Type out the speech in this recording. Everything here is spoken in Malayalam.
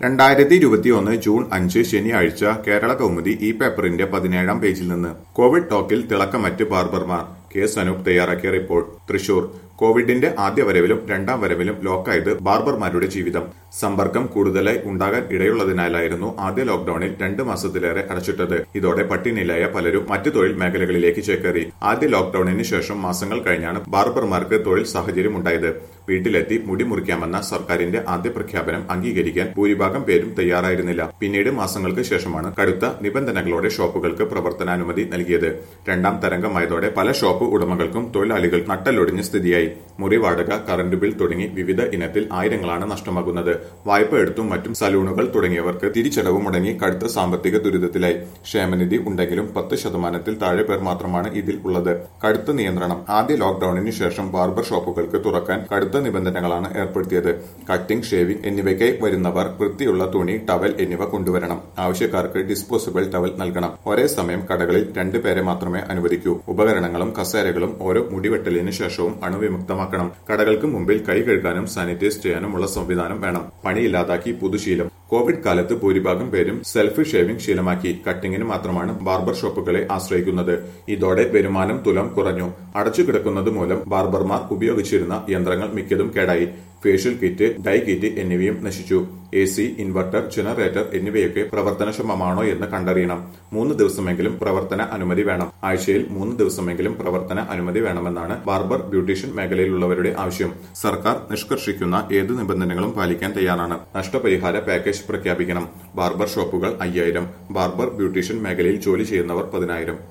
രണ്ടായിരത്തി ഇരുപത്തിയൊന്ന് ജൂൺ അഞ്ച് ശനിയാഴ്ച കേരള കൗമുദി ഈ പേപ്പറിന്റെ പതിനേഴാം പേജിൽ നിന്ന് കോവിഡ് ടോക്കിൽ തിളക്കമറ്റ് ബാർബർമാർ കെ സനൂപ് തയ്യാറാക്കിയ റിപ്പോർട്ട് തൃശൂർ കോവിഡിന്റെ ആദ്യ വരവിലും രണ്ടാം വരവിലും ലോക്കായത് ബാർബർമാരുടെ ജീവിതം സമ്പർക്കം കൂടുതലായി ഉണ്ടാകാൻ ഇടയുള്ളതിനാലായിരുന്നു ആദ്യ ലോക്ഡൌണിൽ രണ്ട് മാസത്തിലേറെ അടച്ചിട്ടത് ഇതോടെ പട്ടിണിയിലായ പലരും മറ്റു തൊഴിൽ മേഖലകളിലേക്ക് ചേക്കേറി ആദ്യ ലോക്ഡൌണിന് ശേഷം മാസങ്ങൾ കഴിഞ്ഞാണ് ബാർബർമാർക്ക് തൊഴിൽ സാഹചര്യം ഉണ്ടായത് വീട്ടിലെത്തി മുടി മുറിക്കാമെന്ന സർക്കാരിന്റെ ആദ്യ പ്രഖ്യാപനം അംഗീകരിക്കാൻ ഭൂരിഭാഗം പേരും തയ്യാറായിരുന്നില്ല പിന്നീട് മാസങ്ങൾക്ക് ശേഷമാണ് കടുത്ത നിബന്ധനകളോടെ ഷോപ്പുകൾക്ക് പ്രവർത്തനാനുമതി നൽകിയത് രണ്ടാം തരംഗമായതോടെ പല ഷോപ്പ് ഉടമകൾക്കും തൊഴിലാളികൾ നട്ടലൊടിഞ്ഞ സ്ഥിതിയായി മുറി വാടക കറന്റ് ബിൽ തുടങ്ങി വിവിധ ഇനത്തിൽ ആയിരങ്ങളാണ് നഷ്ടമാകുന്നത് വായ്പ എടുത്തും മറ്റും സലൂണുകൾ തുടങ്ങിയവർക്ക് തിരിച്ചടവ് മുടങ്ങി കടുത്ത സാമ്പത്തിക ദുരിതത്തിലായി ക്ഷേമനിധി ഉണ്ടെങ്കിലും പത്ത് ശതമാനത്തിൽ താഴെ പേർ മാത്രമാണ് ഇതിൽ ഉള്ളത് കടുത്ത നിയന്ത്രണം ആദ്യ ലോക്ഡൌണിന് ശേഷം ബാർബർ ഷോപ്പുകൾക്ക് തുറക്കാൻ കടുത്ത നിബന്ധനകളാണ് ഏർപ്പെടുത്തിയത് കട്ടിംഗ് ഷേവിംഗ് എന്നിവയ്ക്കായി വരുന്നവർ വൃത്തിയുള്ള തുണി ടവൽ എന്നിവ കൊണ്ടുവരണം ആവശ്യക്കാർക്ക് ഡിസ്പോസിബിൾ ടവൽ നൽകണം ഒരേ സമയം കടകളിൽ രണ്ട് പേരെ മാത്രമേ അനുവദിക്കൂ ഉപകരണങ്ങളും കസേരകളും ഓരോ മുടിവെട്ടലിന് ശേഷവും അണുവിമുക്തമാക്കണം കടകൾക്ക് മുമ്പിൽ കൈ കഴുകാനും സാനിറ്റൈസ് ചെയ്യാനുമുള്ള സംവിധാനം വേണം പണിയില്ലാതാക്കി പുതുശീലം കോവിഡ് കാലത്ത് ഭൂരിഭാഗം പേരും സെൽഫ് ഷേവിംഗ് ശീലമാക്കി കട്ടിങ്ങിന് മാത്രമാണ് ബാർബർ ഷോപ്പുകളെ ആശ്രയിക്കുന്നത് ഇതോടെ വരുമാനം തുലം കുറഞ്ഞു അടച്ചുകിടക്കുന്നത് മൂലം ബാർബർമാർ ഉപയോഗിച്ചിരുന്ന യന്ത്രങ്ങൾ മിക്കതും കേടായി ഫേഷ്യൽ കിറ്റ് ഡൈ കിറ്റ് എന്നിവയും നശിച്ചു എ സി ഇൻവെർട്ടർ ജനറേറ്റർ എന്നിവയൊക്കെ പ്രവർത്തനക്ഷമമാണോ എന്ന് കണ്ടറിയണം മൂന്ന് ദിവസമെങ്കിലും പ്രവർത്തന അനുമതി വേണം ആഴ്ചയിൽ മൂന്ന് ദിവസമെങ്കിലും പ്രവർത്തന അനുമതി വേണമെന്നാണ് ബാർബർ ബ്യൂട്ടീഷ്യൻ മേഖലയിലുള്ളവരുടെ ആവശ്യം സർക്കാർ നിഷ്കർഷിക്കുന്ന ഏത് നിബന്ധനകളും പാലിക്കാൻ തയ്യാറാണ് നഷ്ടപരിഹാര പാക്കേജ് പ്രഖ്യാപിക്കണം ബാർബർ ഷോപ്പുകൾ അയ്യായിരം ബാർബർ ബ്യൂട്ടീഷ്യൻ മേഖലയിൽ ജോലി ചെയ്യുന്നവർ പതിനായിരം